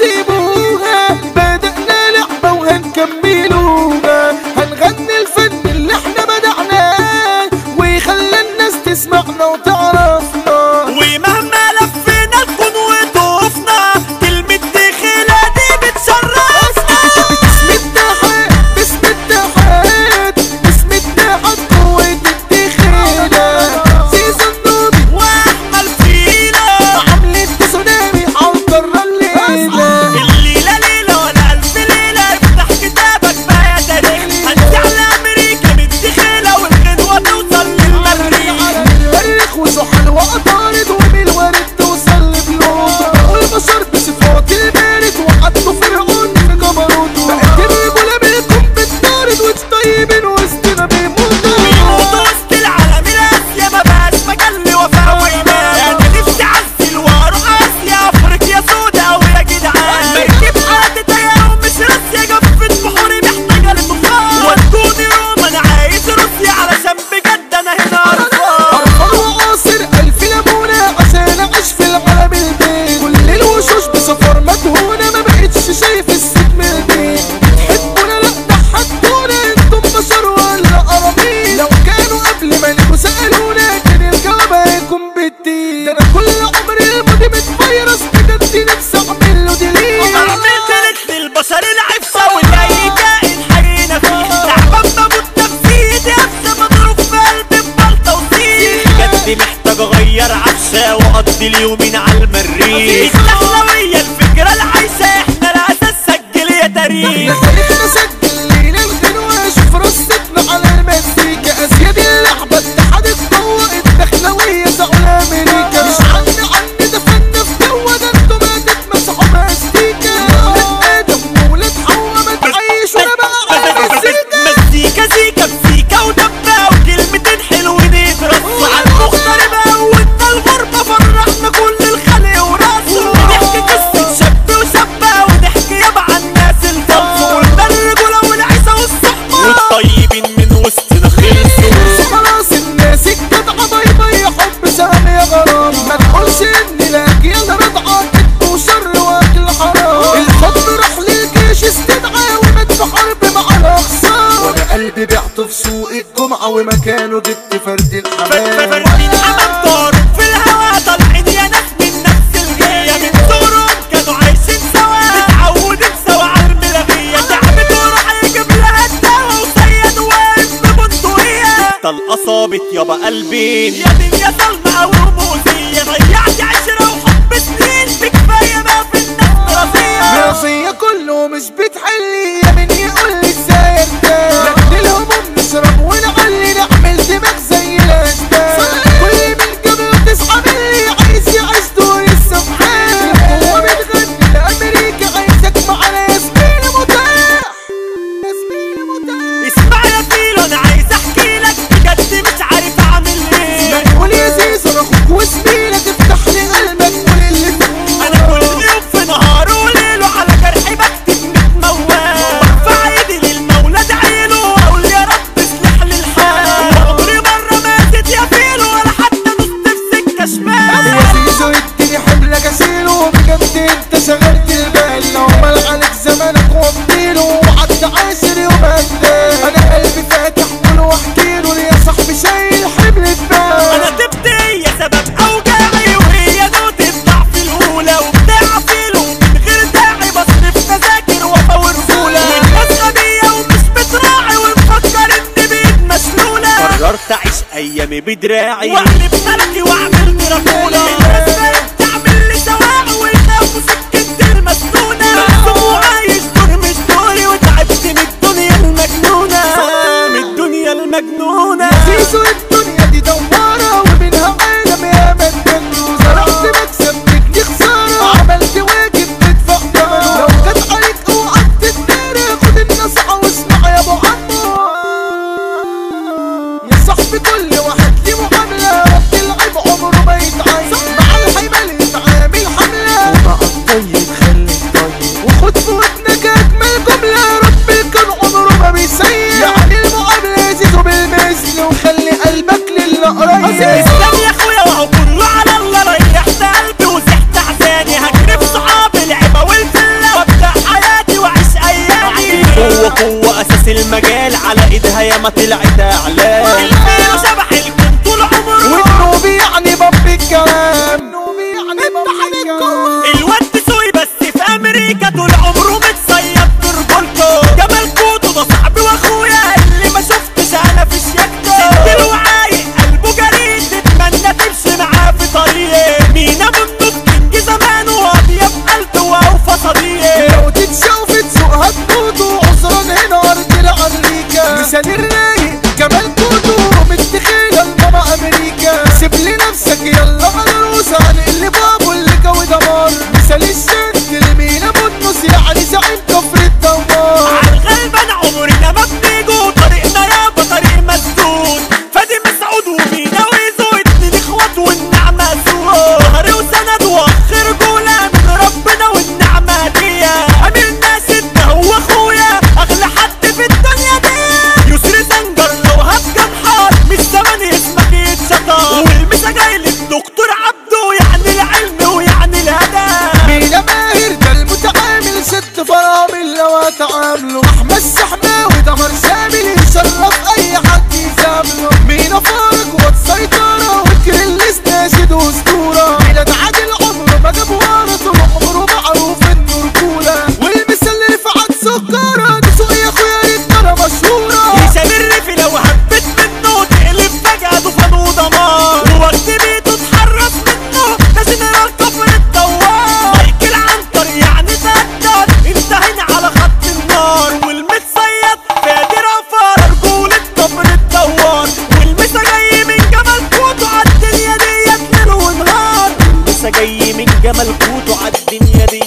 سيبوها بدأنا لعبة وهنكملوها هنغني الفن اللي احنا بدعناه ويخلي الناس تسمعنا وتعرفنا ومهما لفينا الكون وطوفنا كلمة دخيلة دي بتشرفنا باسم التحت باسم التحت باسم التحت قوة الدخيلة سيزون نوبي واحمل فينا عاملين تسونامي عالقارة الليلة الليلة ليلة ولا ألف ليلة افتح كتابك بقى يا تاريخ هنسي على أمريكا بالدخيلة والغنوة توصل للمريخ المريخ وزحل وعطارد وبالورد توصل لبلوط والبشر بصفات البارد وحطوا فرعون في جبروته بقت الرجولة منكم بتطارد وطيبين وسطنا بيموتوا بيموتوا وسط العالم الآسيا ما بقاش مكان لوفاء وإيمان أنا نفسي أعزل وأروح آسيا أفريقيا سودا ويا جدعان مركب حياتي تيار مش روسيا جفت بحوري محتاجة لطوفان ودوني روما أنا عايز روسيا علشان بجد أنا هنا قرفان أرفض وقاصر ألف ليمونة عشان أعيش في العالم البيت كل الوشوش بسفر مدهونة ما بقتش شايف الست من البيت بتحبونا لا ضحكتونا انتم بشر ولا قراميط لو كانوا قبل ما نجوا سألونا كان الجواب هيكون بالدين ده أنا كل عمري الماضي متفيرس بجد نفسي أعمل له ديليت أعمل تلت للبشر العفسة والأي كائن حرينا فيه تعبان بموت نفسيتي أفسى مضروب في قلبي ببلطة وسيخ بجد محتاج أغير عفشة وأقضي اليومين على المريخ الدخلوية الفكرة العايشة إحنا الأساس سجل يا تاريخ تاريخنا سجل لينا الغنوة شوف رصتنا على المزيكا أزيد اللعبة اتحاد القوة الدخلوية زعل أمريكا مش عني عني ده فن في جوه ده انتوا ما تتمسحوا ماستيكا ولاد آدم وولاد حوا ما تعيشوا أنا بقى على السيكا مزيكا زيكا بسيكا ودبة وكلمتين حلوين يترصوا على المغتربة وانت الغربة فرحنا كل الخلق وراسه نحكي قصة شاب وشابة ونحكي يابا عن الناس الفلسوا وده الرجولة والعيسى والصحبة والطيبين من وسطنا خلصوا خلاص الناس الجدعة باي باي حب سهل يا غرام ما تقولش اني لاجيال رضعة كذب وشر واكل حرام الحب راح للجيش استدعى ومات في حرب مع الاخصام وانا قلبي بعته في سوق الجمعة ومكانه جبت فرد الحمام فردين حمام طارق في الهوا طالعين يا ناس من نفس الغاية من صغرهم كانوا عايشين سوا متعودين سوا على الملاغية تعبت وراح يجيب لها الدوا وسيد واقف ببندقية طلقة صابت يابا قلبين يا دنيا ظلمة أو رموزية ضيعت عشرة وحب سنين بكفاية ما في الناس دراسية راسية كله مش بتحلي يا من يقول لي ازاي ارتاح لكن الهموم نشرب ونعلي نعمل دماغ زي الاشباح كل من قبل تصحى مني عايز يعيش دور السبحان القوة بتغني لأمريكا عايزك معانا يا زميلي متاح يا زميلي متاح اسمع يا فيلو أنا عايز أحكي لك بجد مش عارف أعمل إيه قول يا زيزو انا اخوك وزميلك افتح لي قلبك قول اللي فيه انا كل يوم في نهار وليل وعلى جرحي بكتب متموال برفع ايدي للمولى ادعيله واقول يا رب اصلح لي الحال عمري مره ماتت يا فيلو ولا حتى نص في سكه شمال يا زيزو اديني حملك اشيله بجد انت شغلت البال لو مال عليك زمانك وامديله وعدى عاشر يوم هداه انا قلبي فاتح قول واحكيله يا صاحبي شايل حمل انا البال تبت هي سبب اوجاعي وهي نوتة الضعف الاولى وبتاع فيلو من غير داعي بصرف تذاكر وفا ورجوله والناس غبيه ومش بتراعي ومفكر اني بايد مسلوله قررت اعيش ايامي بدراعي واقلب ملكي واعمل دراكولا الناس بقت تعمل لي سواق ويخافوا سكتي المسنونه مقسوم وعايش دور مش دوري وتعبت من الدنيا المجنونه من الدنيا المجنونه زيزو الدنيا دي دوارة ومنها عالم يا مجنون زرعت مكسب تجني خسارة عملت واجب تدفع ثمنه لو جت عليك اوعى تتدارى خد النصيحة واسمع يا ابو عمو يا صاحبي كل واحد ليه معاملة وقت العيب عمره ما يتعين مع الحمل يتعامل حملة ومع الطيب خليك طيب وخد في ودنك اجمل جملة رب كان عمره ما بيسيء يعني المعاملة زيزو بالمثل وخلي قلبك راس المجال على ايدها ياما طلعت اعلام الفيلو شبح الكون طول عمره والنوبي يعني باب الكلام النوبي يعني باب الكلام الواد سوي بس في امريكا طول عمره متصيد في رجولته جمال كوتو ده صاحبي واخويا اللي ما شفتش انا في شياكته سندل وعايق قلبه جريء تتمنى تمشي معاه في طريق مينا منه كينج زمان واطيب قلب واوفى صديق لو تتشوف تسوقها تموتوا عذرا هنا ارض الامريكا مثال الرايق كمال كوتو متخيل الماما امريكا سيب لي نفسك يلا على روسا هنقلب ابو اللي جو دمار مثال الشد المينا بطنس يعني زعيم كفر الدمار عالغلبان عمرنا ما بنيجوا طريقنا يابا طريق مسدود فادي مسعود ومينا ويزو اتنين اخوات والنعمة سوا ظهري وسند واخ رجولة من ربنا والنعمة هدية امير ناس ده هو اخويا اغلى حد في الدنيا دي يسري زنجر لو هتجن حار مش زمان اسمك يتشطر والمسا جاي للدكتور عبده يعني العلم ويعني الهدى مينا ماهر ده المتعامل ست فرامل لو اتعامله احمد سحماوي ده مرسامل يشرف اي حد يزامله مينا فارق والسيطرة وكر اللي ناشد واسطورة مينا ده عادل عمره ما جاب ورا طول عمره معروف انه رجولة والمثال اللي فعد سكرة دي سوق يا اخويا رجالة مشهورة هشام الريفي لو هبت منه تقلب فجأة طوفان ودمار ووقت بيته اتحرك منه ده جنرال كفر الدوار مايكل عنتر يعني تقدر انتهينا على خط النار والمتصيد فادي رفار رجولة كفر الدوار والمسا جاي من جمال كوتو عالدنيا ديت ليل ونهار المسا جاي من جمال كوتو عالدنيا ديت